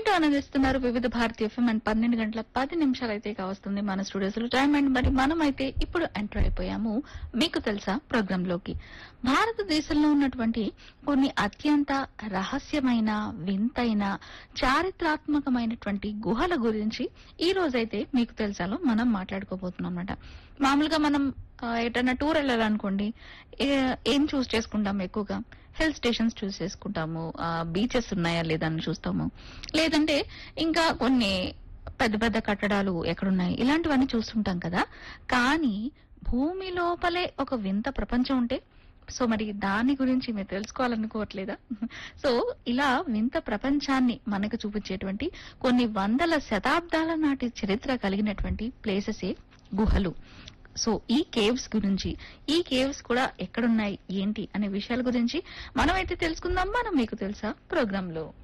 వింటూ ఆనందిస్తున్నారు వివిధ భారతీయ ఎఫ్ఎం అండ్ పన్నెండు గంటల పది నిమిషాలు అయితే కావస్తుంది మన స్టూడియోస్ లో టైం అండ్ మరి మనం అయితే ఇప్పుడు ఎంటర్ అయిపోయాము మీకు తెలుసా ప్రోగ్రామ్ లోకి భారతదేశంలో ఉన్నటువంటి కొన్ని అత్యంత రహస్యమైన వింతైన చారిత్రాత్మకమైనటువంటి గుహల గురించి ఈ రోజైతే మీకు తెలుసాలో మనం మాట్లాడుకోబోతున్నాం అన్నమాట మామూలుగా మనం ఆ, ఎటన్నా టూర్ వెళ్ళాలనుకోండి ఏ- ఏం చూస్ చేసుకుంటాం ఎక్కువగా హిల్ స్టేషన్స్ చూస్ చేసుకుంటాము బీచెస్ ఉన్నాయా లేదా అని చూస్తాము లేదంటే ఇంకా కొన్ని పెద్ద పెద్ద కట్టడాలు ఎక్కడున్నాయి ఇలాంటివన్నీ చూస్తుంటాం కదా కానీ భూమి లోపలే ఒక వింత ప్రపంచం ఉంటే సో మరి దాని గురించి మీరు తెలుసుకోవాలనుకోవట్లేదా సో ఇలా వింత ప్రపంచాన్ని మనకు చూపించేటువంటి కొన్ని వందల శతాబ్దాల నాటి చరిత్ర కలిగినటువంటి ప్లేసెస్ గుహలు సో ఈ కేవ్స్ గురించి ఈ కేవ్స్ కూడా ఎక్కడున్నాయి ఏంటి అనే విషయాల గురించి మనమైతే తెలుసుకుందాం మనం మీకు తెలుసా ప్రోగ్రామ్ లో